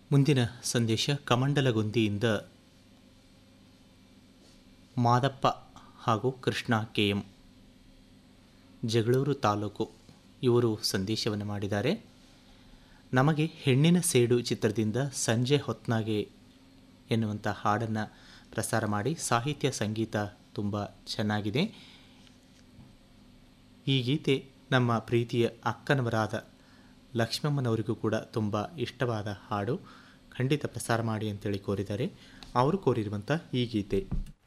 ಮುಂದಿನ ಸಂದೇಶ ಕಮಂಡಲಗುಂದಿಯಿಂದ ಮಾದಪ್ಪ ಹಾಗೂ ಕೃಷ್ಣ ಕೆ ಎಂ ಜಗಳೂರು ತಾಲೂಕು ಇವರು ಸಂದೇಶವನ್ನು ಮಾಡಿದ್ದಾರೆ ನಮಗೆ ಹೆಣ್ಣಿನ ಸೇಡು ಚಿತ್ರದಿಂದ ಸಂಜೆ ಹೊತ್ನಾಗೆ ಎನ್ನುವಂಥ ಹಾಡನ್ನು ಪ್ರಸಾರ ಮಾಡಿ ಸಾಹಿತ್ಯ ಸಂಗೀತ ತುಂಬ ಚೆನ್ನಾಗಿದೆ ಈ ಗೀತೆ ನಮ್ಮ ಪ್ರೀತಿಯ ಅಕ್ಕನವರಾದ ಲಕ್ಷ್ಮಮ್ಮನವರಿಗೂ ಕೂಡ ತುಂಬ ಇಷ್ಟವಾದ ಹಾಡು ಖಂಡಿತ ಪ್ರಸಾರ ಮಾಡಿ ಅಂತೇಳಿ ಕೋರಿದ್ದಾರೆ ಅವರು ಕೋರಿರುವಂಥ ಈ ಗೀತೆ